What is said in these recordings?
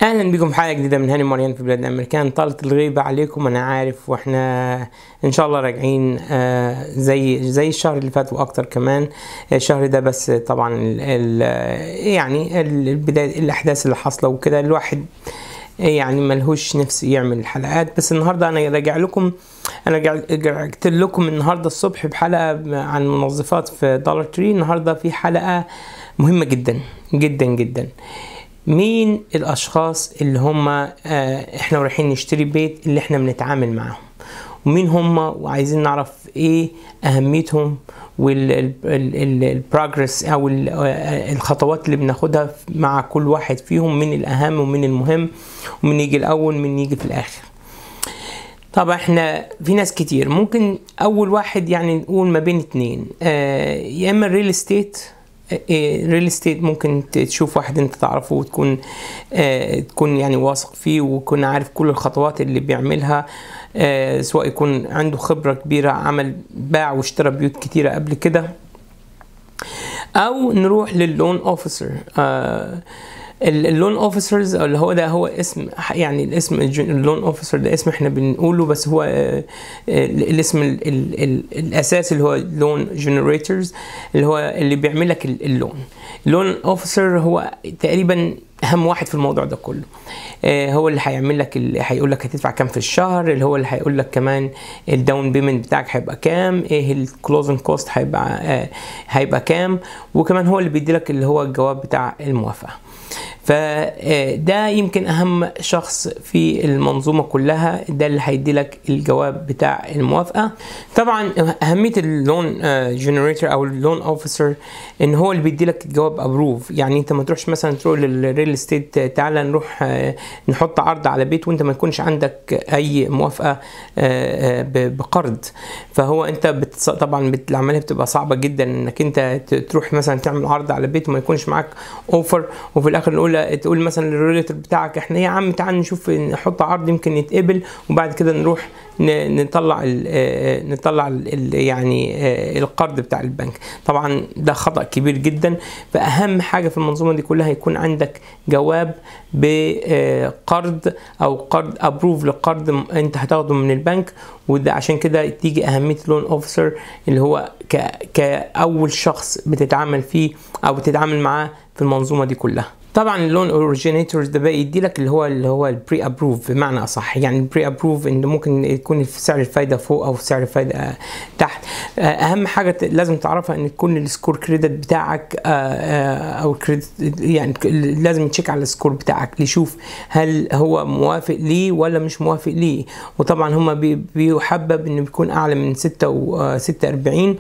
اهلا بكم في حلقه جديده من هاني مريان في بلاد الامريكان طالت الغيبه عليكم انا عارف واحنا ان شاء الله راجعين آه، زي زي الشهر اللي فات واكتر كمان الشهر ده بس طبعا ال ال يعني البدايه الاحداث اللي حاصله وكده الواحد يعني ملهوش نفس يعمل الحلقات بس النهارده انا راجع لكم انا رجعت لكم النهارده الصبح بحلقه عن منظفات في دولار تري النهارده في حلقه مهمه جدا جدا جدا مين الاشخاص اللي هم آه، احنا رايحين نشتري بيت اللي احنا بنتعامل معاهم ومين هم وعايزين نعرف ايه اهميتهم والبروجرس او ال- آه، الخطوات اللي بناخدها مع كل واحد فيهم من الاهم ومن المهم ومن يجي الاول ومن يجي في الاخر طبعا احنا في ناس كتير ممكن اول واحد يعني نقول ما بين اتنين آه، يا اما الريل استيت ريل استيت ممكن تشوف واحد انت تعرفه وتكون آه، تكون يعني واثق فيه ويكون عارف كل الخطوات اللي بيعملها آه، سواء يكون عنده خبرة كبيرة عمل باع واشترى بيوت كتيرة قبل كده او نروح لللون اوفيسر اللون اوفيسرز اللي هو ده هو اسم يعني الاسم الج- اللون اوفيسر ده اسم احنا بنقوله بس هو آه، آه، الاسم ال ال ال الاساسي اللي هو لون جنريتورز اللي هو اللي بيعمل لك ال- اللون اللون اوفيسر هو تقريبا اهم واحد في الموضوع ده كله آه، هو اللي هيعمل لك اللي هيقول لك هتدفع كام في الشهر اللي هو اللي هيقول لك كمان الداون بيمنت بتاعك هيبقى كام ايه الكلوزنج كوست هيبقى آه، هيبقى كام وكمان هو اللي بيدي لك اللي هو الجواب بتاع الموافقه فده يمكن اهم شخص في المنظومه كلها ده اللي هيدي لك الجواب بتاع الموافقه طبعا اهميه اللون جنريتور او اللون اوفيسر ان هو اللي بيدي لك الجواب ابروف يعني انت ما تروحش مثلا تروح للريل استيت تعالى نروح آه، نحط عرض على بيت وانت ما يكونش عندك اي موافقه آه، آه، ب- بقرض فهو انت بتص... طبعا بت- العمليه بتبقى صعبه جدا انك انت ت- تروح مثلا تعمل عرض على بيت وما يكونش معاك اوفر وفي الاخر نقول تقول مثلا للريليتور بتاعك احنا يا عم تعال نشوف نحط عرض يمكن يتقبل وبعد كده نروح ن- نطلع ال آه، نطلع ال ال- يعني آه، القرض بتاع البنك طبعا ده خطا كبير جدا فاهم حاجه في المنظومه دي كلها يكون عندك جواب بقرض او قرض ابروف لقرض م- انت هتاخده من البنك وده عشان كده تيجي اهميه لون اوفيسر اللي هو ك كاول شخص بتتعامل فيه او بتتعامل معاه في المنظومه دي كلها طبعا اللون اوريجينيتورز ده بقى يدي لك اللي هو اللي هو البري ابروف بمعنى اصح يعني البري ابروف ان ممكن يكون في سعر الفايده فوق او سعر الفايده آه، تحت آه، اهم حاجه ت- لازم تعرفها ان يكون السكور كريدت بتاعك آه، آه، او كريدت يعني ك- لازم تشيك على السكور بتاعك ليشوف هل هو موافق ليه ولا مش موافق ليه وطبعا هما بي- بيحبب انه بيكون اعلى من 6 و 46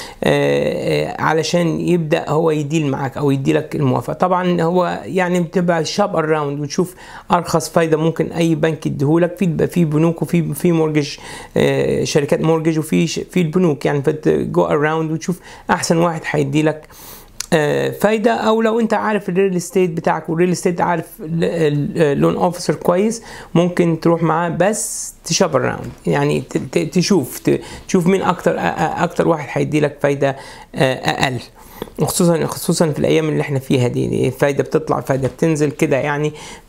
علشان يبدا هو يديل معاك او يدي لك الموافقه طبعا هو يعني بتبقى شاب اراوند وتشوف ارخص فايده ممكن اي بنك يديهولك في بيبقى في بنوك وفي في مورجج آه، شركات مورجج وفي ش- في البنوك يعني جو اراوند وتشوف احسن واحد هيدي لك آه، فايده او لو انت عارف الريل استيت بتاعك والريل استيت عارف اللون اوفيسر كويس ممكن تروح معاه بس تشوب اراوند يعني ت- ت- تشوف ت- تشوف مين اكتر أ- أ- اكتر واحد هيدي لك فايده آه، اقل وخصوصا خصوصا في الايام اللي احنا فيها دي فايده بتطلع فايده بتنزل كده يعني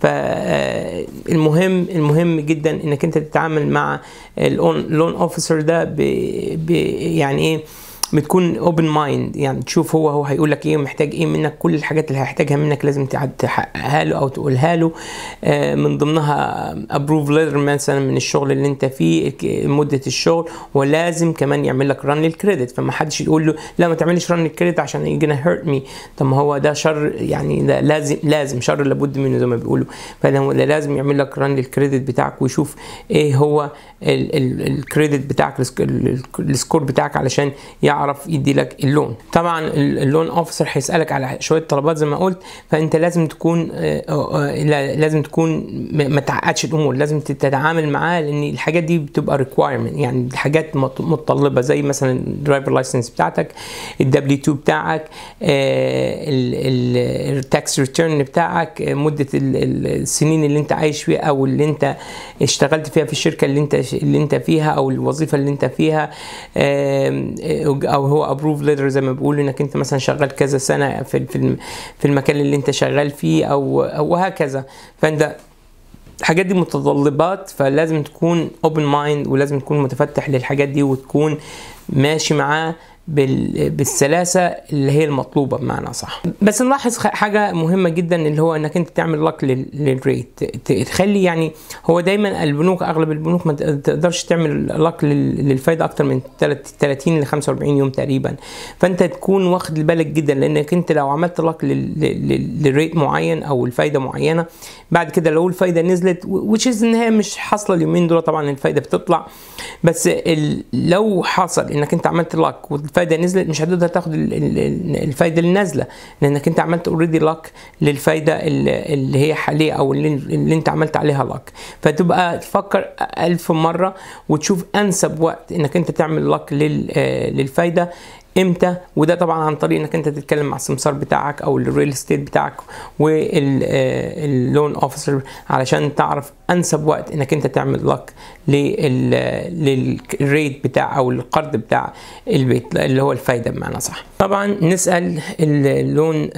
فالمهم المهم جدا انك انت تتعامل مع اللون اوفيسر ده ب ب يعني ايه بتكون اوبن مايند يعني تشوف هو هو هيقول لك ايه محتاج ايه منك كل الحاجات اللي هيحتاجها منك لازم تع- تحققها له او تقولها له آه، من ضمنها ابروف ليتر مثلا من الشغل اللي انت فيه ك- مده الشغل ولازم كمان يعمل لك رن للكريدت فما حدش يقول له لا ما تعمليش رن للكريدت عشان يجينا هيرت مي طب ما هو ده شر يعني ده لازم لازم شر لابد منه زي ما بيقولوا فده لازم يعمل لك رن للكريدت بتاعك ويشوف ايه هو ال- ال- الكريدت بتاعك السك- ال- ال- السكور بتاعك علشان يعرف يدي لك اللون طبعا ال- اللون اوفيسر هيسالك على شويه طلبات زي ما قلت فانت لازم تكون آه، آه، لا- لازم تكون ما ما تعقدش الامور لازم تتعامل معاه لان الحاجات دي بتبقى ريكوايرمنت يعني حاجات مط- متطلبه زي مثلا الدرايفر لايسنس بتاعتك الدبليو 2 بتاعك التاكس ريتيرن بتاعك آه، مده ال- ال- السنين اللي انت عايش فيها او اللي انت اشتغلت فيها في الشركه اللي انت اللي انت فيها او الوظيفه اللي انت فيها آم، آه، لوج او هو ابروف ليتر زي ما بيقولوا انك انت مثلا شغال كذا سنه في في في المكان اللي انت شغال فيه او وهكذا فانت الحاجات دي متطلبات فلازم تكون اوبن مايند ولازم تكون متفتح للحاجات دي وتكون ماشي معاه بالسلاسه اللي هي المطلوبه بمعنى صح بس نلاحظ حاجه مهمه جدا اللي هو انك انت تعمل لك للريت تخلي يعني هو دايما البنوك اغلب البنوك ما تقدرش تعمل لك للفايده اكتر من 30 ل 45 يوم تقريبا فانت تكون واخد بالك جدا لانك انت لو عملت لك للريت معين او الفايده معينه بعد كده لو الفايده نزلت وتش ان هي مش حاصله اليومين دول طبعا الفايده بتطلع بس لو حصل انك انت عملت لك الفايده نزلت مش هتقدر تاخد الفايده اللي نازله لانك انت عملت اوريدي لك للفايده اللي هي حاليه او اللي, اللي انت عملت عليها لك فتبقى تفكر ألف مره وتشوف انسب وقت انك انت تعمل لك للفايده امتى وده طبعا عن طريق انك انت تتكلم مع السمسار بتاعك او الريل استيت بتاعك واللون اوفيسر علشان تعرف انسب وقت انك انت تعمل لك للريت بتاع او القرض بتاع البيت اللي هو الفايده بمعنى صح طبعا نسال اللون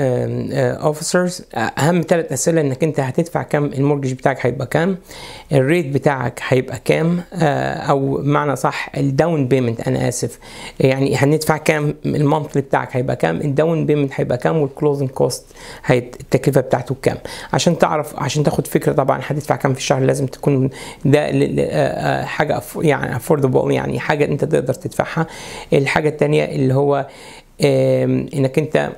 اوفيسرز اهم ثلاث اسئله انك انت هتدفع كام المورجج بتاعك هيبقى كام الريت بتاعك هيبقى كام او بمعنى صح الداون بيمنت انا اسف يعني هندفع كام المونثلي بتاعك هيبقى كام الداون بيمنت هيبقى كام والكلوزنج كوست التكلفه بتاعته كام عشان تعرف عشان تاخد فكره طبعا هتدفع كام في الشهر لازم تكون ده حاجه يعني افوردبل يعني حاجه انت تقدر تدفعها الحاجه الثانيه اللي هو انك انت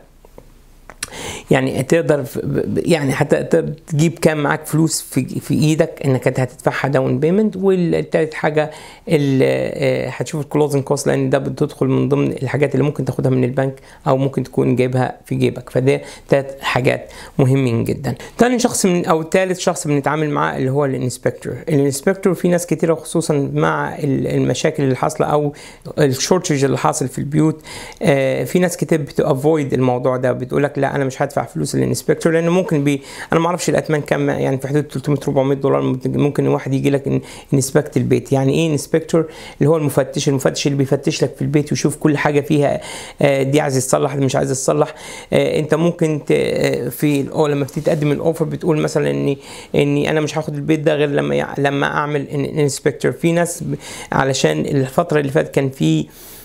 يعني تقدر يعني حتى تجيب كام معاك فلوس في, في ايدك انك انت هتدفعها داون بيمنت والتالت حاجه اللي هتشوف الكلوزنج كوست لان ده بتدخل من ضمن الحاجات اللي ممكن تاخدها من البنك او ممكن تكون جايبها في جيبك فده تلات حاجات مهمين جدا تاني شخص من او تالت شخص بنتعامل معاه اللي هو الانسبكتور الانسبكتور في ناس كتيره خصوصا مع المشاكل اللي حاصله او الشورتج اللي حاصل في البيوت في ناس كتير بتافويد الموضوع ده بتقول لك لا انا مش هدفع فلوس للانسبكتور لانه ممكن بي انا ما اعرفش الاتمان كام يعني في حدود 300 400 دولار ممكن واحد يجي لك انسبكت البيت يعني ايه انسبكتور اللي هو المفتش المفتش اللي بيفتش لك في البيت ويشوف كل حاجه فيها دي عايز تصلح دي مش عايز تصلح انت ممكن في لما بتتقدم الاوفر بتقول مثلا اني اني انا مش هاخد البيت ده غير لما لما اعمل انسبكتور في ناس علشان الفتره اللي فاتت كان في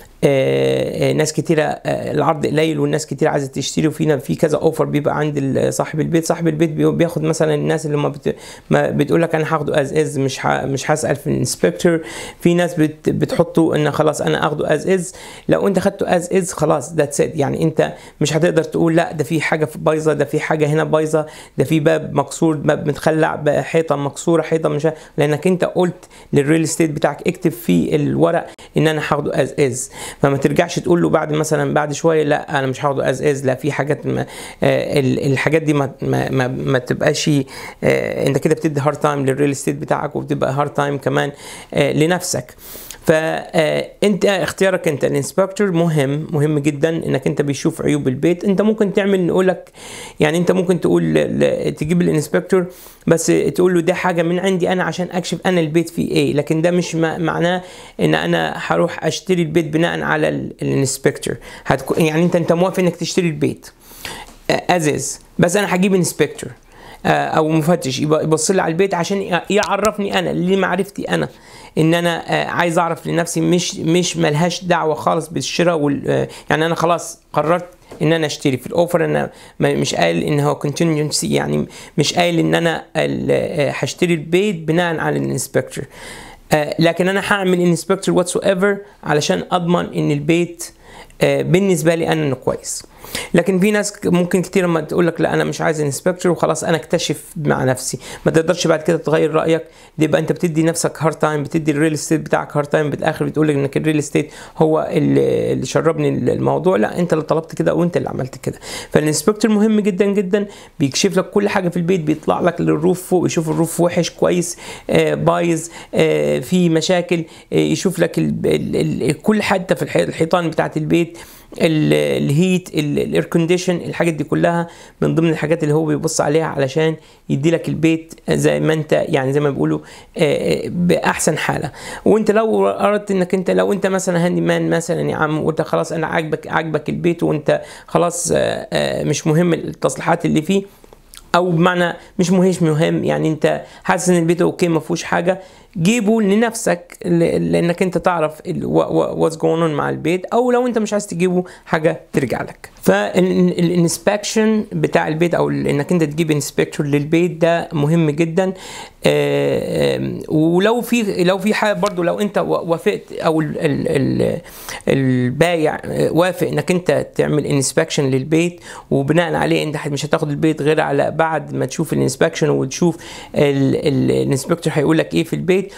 آه ناس كتيرة آه العرض قليل والناس كتير عايزه تشتري وفينا في كذا اوفر بيبقى عند صاحب البيت صاحب البيت بياخد مثلا الناس اللي ما, بت... ما بتقول لك انا هاخده از از مش ح... مش هسال في الانسبكتور في ناس بت... بتحطه ان خلاص انا اخده از از لو انت خدته از از خلاص ذاتس ات يعني انت مش هتقدر تقول لا ده في حاجه بايظه ده في حاجه هنا بايظه ده في باب مكسور باب متخلع حيطه مكسوره حيطه مش لانك انت قلت للريل استيت بتاعك اكتب في الورق ان انا هاخده از از فما ترجعش تقول له بعد مثلا بعد شويه لا انا مش هاخده از از لا في حاجات ما آه الحاجات دي ما ما, ما, ما تبقاش آه انت كده بتدي هارد تايم للريل استيت بتاعك وبتبقى هارد تايم كمان آه لنفسك فانت اختيارك انت الانسبكتور مهم مهم جدا انك انت بيشوف عيوب البيت انت ممكن تعمل نقول لك يعني انت ممكن تقول تجيب الانسبكتور بس تقول له ده حاجه من عندي انا عشان اكشف انا البيت فيه ايه لكن ده مش معناه ان انا هروح اشتري البيت بناء على الانسبكتور يعني انت انت موافق انك تشتري البيت ازز بس انا هجيب انسبكتور او مفتش يبص لي على البيت عشان يعرفني انا لمعرفتي انا ان انا عايز اعرف لنفسي مش مش ملهاش دعوه خالص بالشراء وال يعني انا خلاص قررت ان انا اشتري في الاوفر انا مش قايل ان هو كونتينيوسي يعني مش قايل ان انا هشتري البيت بناء على الانسبكتور لكن انا هعمل انسبكتور واتس ايفر علشان اضمن ان البيت بالنسبه لي انا انه كويس لكن في ناس ممكن كتير لما تقول لك لا انا مش عايز انسبكتور وخلاص انا اكتشف مع نفسي ما تقدرش بعد كده تغير رايك دي يبقى انت بتدي نفسك هارد تايم بتدي الريل استيت بتاعك هارد تايم بالاخر بتقول لك انك الريل استيت هو اللي, اللي شربني الموضوع لا انت اللي طلبت كده وانت اللي عملت كده فالانسبكتور مهم جدا جدا بيكشف لك كل حاجه في البيت بيطلع لك للروف فوق يشوف الروف وحش كويس آه بايظ آه في مشاكل آه يشوف لك ال ال ال كل حته في الحيطان بتاعت البيت الهيت الاير كونديشن الحاجات دي كلها من ضمن الحاجات اللي هو بيبص عليها علشان يدي لك البيت زي ما انت يعني زي ما بيقولوا باحسن حاله وانت لو اردت انك انت لو انت مثلا هاندي مان مثلا يا عم وانت خلاص انا عاجبك عاجبك البيت وانت خلاص مش مهم التصليحات اللي فيه او بمعنى مش مهيش مهم يعني انت حاسس ان البيت اوكي ما فيهوش حاجه جيبه لنفسك لانك انت تعرف واتس جوين اون مع البيت او لو انت مش عايز تجيبه حاجه ترجع لك فالانسبكشن بتاع البيت او انك انت تجيب انسبكتور للبيت ده مهم جدا ولو في لو في حاجه برضو لو انت وافقت او البايع وافق انك انت تعمل انسبكشن للبيت وبناء عليه انت مش هتاخد البيت غير على بعد ما تشوف الانسبكشن وتشوف الانسبكتور هيقول لك ايه في البيت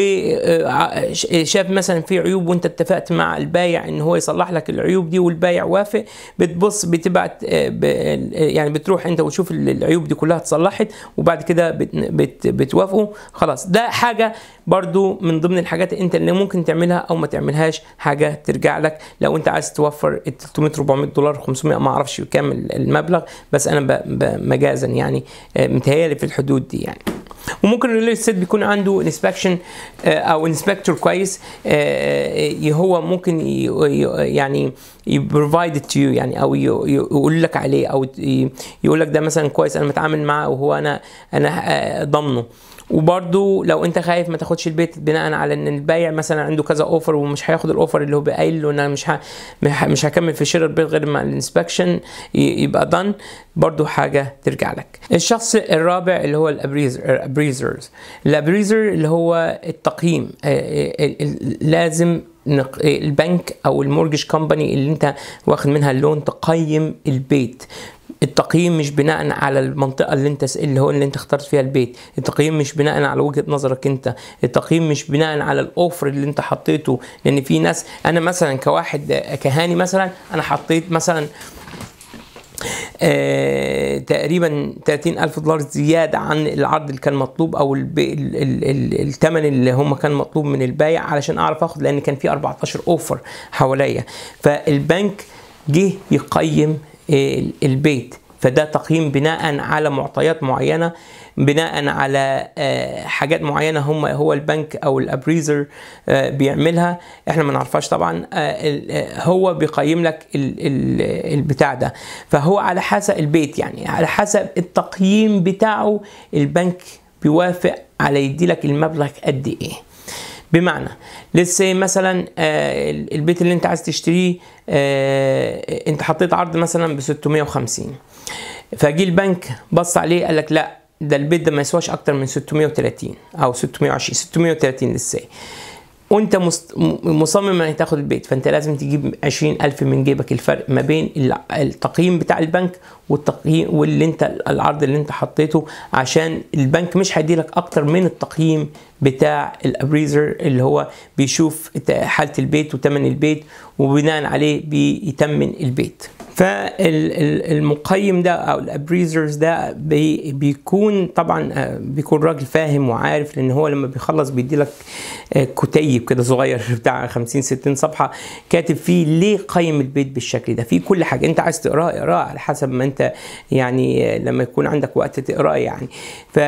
وشاف مثلا في عيوب وانت اتفقت مع البايع ان هو يصلح لك العيوب دي والبايع وافق بتبص بتبعت يعني بتروح انت وتشوف العيوب دي كلها اتصلحت وبعد كده بت بت بتوافقوا خلاص ده حاجه برضو من ضمن الحاجات انت اللي ممكن تعملها او ما تعملهاش حاجه ترجع لك لو انت عايز توفر 300 400 دولار 500 ما اعرفش كام المبلغ بس انا مجازا يعني متهيألي في الحدود دي يعني وممكن الريل استيت بيكون عنده انسبكشن او انسبكتور كويس هو ممكن يعني يبروفايد تو يو يعني او يقول لك عليه او يقول لك ده مثلا كويس انا متعامل معاه وهو انا انا ضامنه وبرده لو انت خايف ما تاخدش البيت بناء على ان البايع مثلا عنده كذا اوفر ومش هياخد الاوفر اللي هو قايل له ان انا مش ه... مش هكمل في شراء البيت غير مع الانسبكشن يبقى دان برضو حاجه ترجع لك الشخص الرابع اللي هو الابريزرز الابريزر اللي هو التقييم لازم البنك او المورجج كومباني اللي انت واخد منها اللون تقيم البيت التقييم مش بناء على المنطقه اللي انت اللي هو اللي انت اخترت فيها البيت التقييم مش بناء على وجهه نظرك انت التقييم مش بناء على الاوفر اللي انت حطيته لان في ناس انا مثلا كواحد كهاني مثلا انا حطيت مثلا آه تقريبا 30 ألف دولار زيادة عن العرض اللي كان مطلوب أو الثمن اللي هم كان مطلوب من البايع علشان أعرف أخد لأن كان في 14 أوفر حواليا فالبنك جه يقيم البيت فده تقييم بناء على معطيات معينه بناء على حاجات معينه هم هو البنك او الابريزر بيعملها احنا ما نعرفهاش طبعا هو بيقيم لك البتاع ده فهو على حسب البيت يعني على حسب التقييم بتاعه البنك بيوافق على يدي لك المبلغ قد ايه بمعنى لسه مثلا آه البيت اللي انت عايز تشتريه آه انت حطيت عرض مثلا ب 650 فجي البنك بص عليه قال لك لا ده البيت ده ما يسواش اكتر من 630 او 620 630 لسه وانت مصمم انك تاخد البيت فانت لازم تجيب 20000 من جيبك الفرق ما بين التقييم بتاع البنك والتقييم واللي انت العرض اللي انت حطيته عشان البنك مش هيديلك اكتر من التقييم بتاع الابريزر اللي هو بيشوف حاله البيت وثمن البيت وبناء عليه بيتمن البيت فالمقيم ده او الابريزرز ده بي بيكون طبعا بيكون راجل فاهم وعارف لان هو لما بيخلص بيدي لك كتيب كده صغير بتاع 50 60 صفحه كاتب فيه ليه قيم البيت بالشكل ده في كل حاجه انت عايز تقراه اقراه على حسب ما انت يعني لما يكون عندك وقت تقراه يعني ف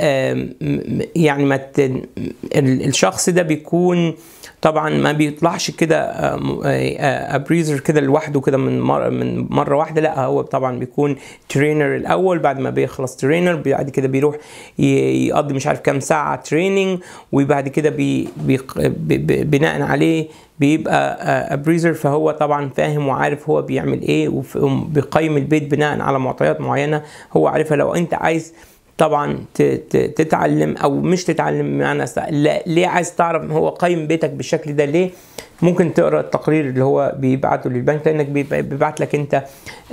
يعني ما الشخص ده بيكون طبعا ما بيطلعش كده ابريزر كده لوحده كده من مره من مره واحده لا هو طبعا بيكون ترينر الاول بعد ما بيخلص ترينر بعد كده بيروح يقضي مش عارف كام ساعه تريننج وبعد كده بي بي بناء عليه بيبقى ابريزر فهو طبعا فاهم وعارف هو بيعمل ايه وبيقيم البيت بناء على معطيات معينه هو عارفها لو انت عايز طبعا تتعلم او مش تتعلم بمعنى ليه عايز تعرف هو قيم بيتك بالشكل ده ليه ممكن تقرا التقرير اللي هو بيبعته للبنك لانك بيبعت لك انت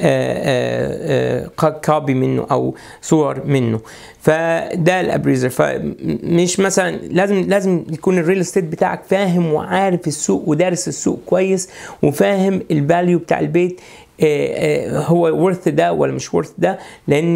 كوبي منه او صور منه فده الابريزر فمش مثلا لازم لازم يكون الريل استيت بتاعك فاهم وعارف السوق ودارس السوق كويس وفاهم الفاليو بتاع البيت هو ورث ده ولا مش ورث ده لانه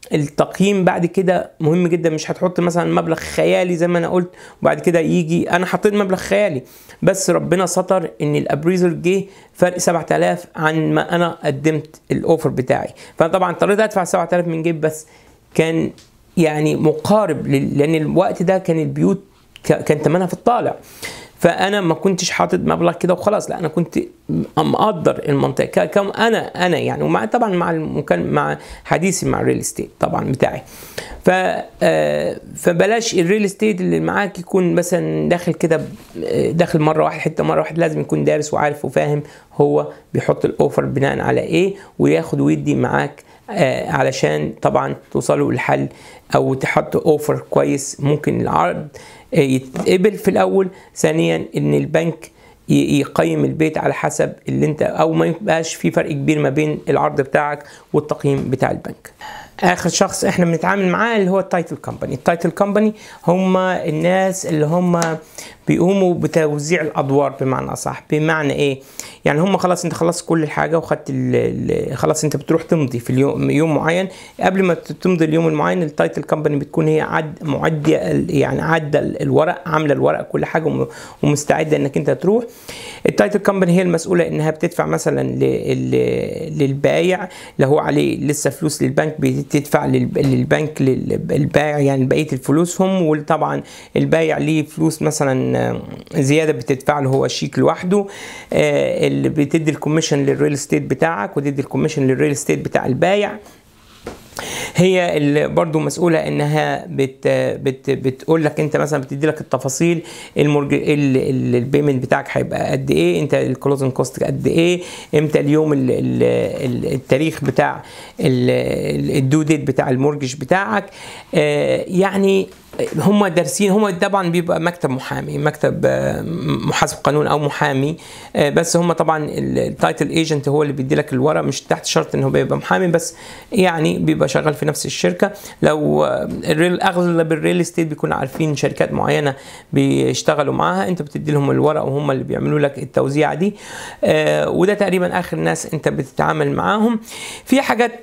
التقييم بعد كده مهم جدا مش هتحط مثلا مبلغ خيالي زي ما انا قلت وبعد كده يجي انا حطيت مبلغ خيالي بس ربنا ستر ان الابريزر جه فرق 7000 عن ما انا قدمت الاوفر بتاعي فانا طبعا اضطريت ادفع 7000 من جيب بس كان يعني مقارب لل- لان الوقت ده كان البيوت ك- كان ثمنها في الطالع فانا ما كنتش حاطط مبلغ كده وخلاص لا انا كنت مقدر المنطقه ك- كم انا انا يعني ومع طبعا مع المكان مع حديثي مع الريل استيت طبعا بتاعي ف آه، فبلاش الريل استيت اللي معاك يكون مثلا داخل كده ب- آه، داخل مره واحده حته مره واحده لازم يكون دارس وعارف وفاهم هو بيحط الاوفر بناء على ايه وياخد ويدي معاك آه، علشان طبعا توصلوا للحل او تحطوا اوفر كويس ممكن العرض آه، يتقبل في الاول ثانيا ان البنك ي- يقيم البيت على حسب اللي انت او ما يبقاش في فرق كبير ما بين العرض بتاعك والتقييم بتاع البنك اخر شخص احنا بنتعامل معاه اللي هو التايتل كومباني التايتل كومباني هم الناس اللي هم بيقوموا بتوزيع الادوار بمعنى اصح بمعنى ايه يعني هم خلاص انت خلصت كل حاجه وخدت ال- ال- خلاص انت بتروح تمضي في اليوم يوم معين قبل ما تمضي اليوم المعين التايتل كومباني بتكون هي عد معديه ال- يعني عدى ال- الورق عامله الورق كل حاجه وم- ومستعده انك انت تروح التايتل كومباني هي المسؤوله انها بتدفع مثلا ل- ل- للبايع اللي هو عليه لسه فلوس للبنك بتدفع لل- للبنك للبائع يعني بقيه الفلوسهم وطبعا البايع ليه فلوس مثلا آه، زياده بتدفع له هو شيك لوحده آه، اللي بتدي الكوميشن للريل استيت بتاعك وتدي الكوميشن للريل استيت بتاع البايع هي اللي برضو مسؤولة انها بت بت بتقول لك انت مثلا بتدي لك التفاصيل المرج... البيمنت بتاعك هيبقى قد ايه انت الكلوزنج كوست قد ايه امتى اليوم ال... ال... ال- التاريخ بتاع الدو ديت بتاع المورجج بتاعك آه يعني هم دارسين هم طبعا بيبقى مكتب محامي مكتب آه، محاسب قانون او محامي آه، بس هم طبعا التايتل ايجنت هو اللي بيدي لك الورق مش تحت شرط ان هو بيبقى محامي بس يعني بيبقى شغال في نفس الشركه لو آه، الريل اغلب الريل استيت بيكونوا عارفين شركات معينه بيشتغلوا معاها انت بتدي لهم الورق وهم اللي بيعملوا لك التوزيع دي آه، وده تقريبا اخر ناس انت بتتعامل معاهم في حاجات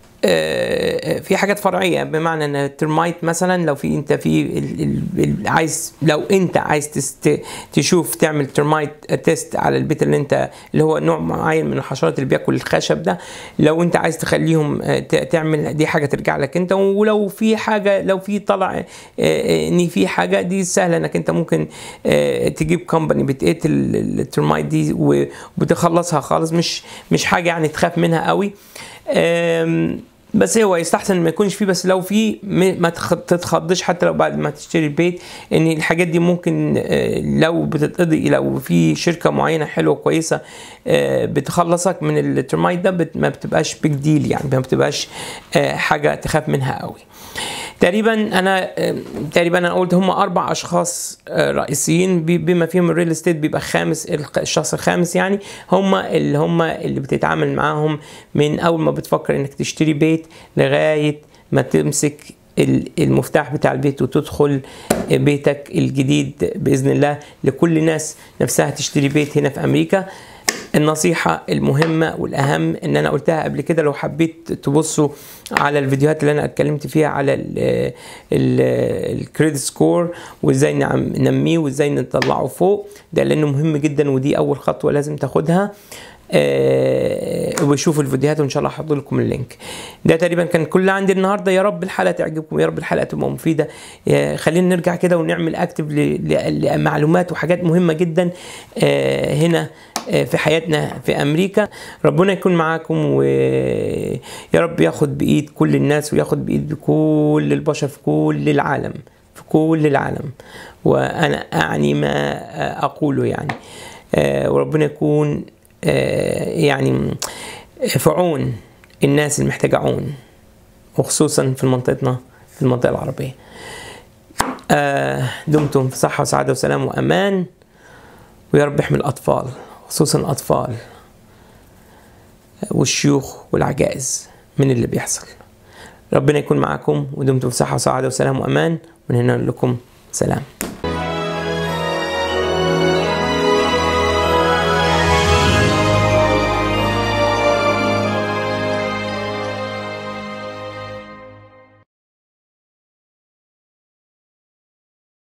آه، في حاجات فرعيه بمعنى ان الترمايت مثلا لو في انت في ال- ال- ال- عايز لو انت عايز تست تشوف تعمل ترمايت تيست على البيت اللي انت اللي هو نوع معين من الحشرات اللي بياكل الخشب ده لو انت عايز تخليهم آه، ت- تعمل دي حاجه ترجع لك انت ولو في حاجه لو في طلع آه، آه، ان في حاجه دي سهله انك انت ممكن آه، تجيب كومباني بتقتل الترمايت دي وبتخلصها خالص مش مش حاجه يعني تخاف منها قوي آم، بس هو يستحسن ما يكونش فيه بس لو في م- ما تخ- تتخضش حتى لو بعد ما تشتري البيت ان الحاجات دي ممكن آه، لو بتتقضي لو في شركه معينه حلوه كويسه آه، بتخلصك من الترمايت ده بت- ما بتبقاش بيج ديل يعني ما بتبقاش آه، حاجه تخاف منها قوي تقريبا انا آه، تقريبا انا قلت هم اربع اشخاص آه، رئيسيين بي- بما فيهم الريل استيت بيبقى خامس الق- الشخص الخامس يعني هم اللي هم اللي بتتعامل معاهم من اول ما بتفكر انك تشتري بيت لغايه ما تمسك ال- المفتاح بتاع البيت وتدخل بيتك الجديد باذن الله لكل الناس نفسها تشتري بيت هنا في امريكا النصيحة المهمة والأهم إن أنا قلتها قبل كده لو حبيت تبصوا على الفيديوهات اللي أنا اتكلمت فيها على الكريدت سكور وإزاي نعم ننميه وإزاي نطلعه فوق ده لأنه مهم جدا ودي أول خطوة لازم تاخدها آه وشوفوا الفيديوهات وان شاء الله هحط لكم اللينك ده تقريبا كان كل اللي عندي النهارده يا رب الحلقه تعجبكم يا رب الحلقه تبقى مفيده آه خلينا نرجع كده ونعمل اكتف لمعلومات وحاجات مهمه جدا آه هنا آه في حياتنا في امريكا ربنا يكون معاكم ويا رب ياخد بايد كل الناس وياخد بايد كل البشر في كل العالم في كل العالم وانا اعني ما اقوله يعني آه وربنا يكون آه يعني في عون الناس المحتاجة عون وخصوصا في منطقتنا في المنطقة العربية آه دمتم في صحة وسعادة وسلام وأمان ويا رب يحمي الأطفال خصوصا الأطفال والشيوخ والعجائز من اللي بيحصل ربنا يكون معكم ودمتم في صحة وسعادة وسلام وأمان من هنا نقول لكم سلام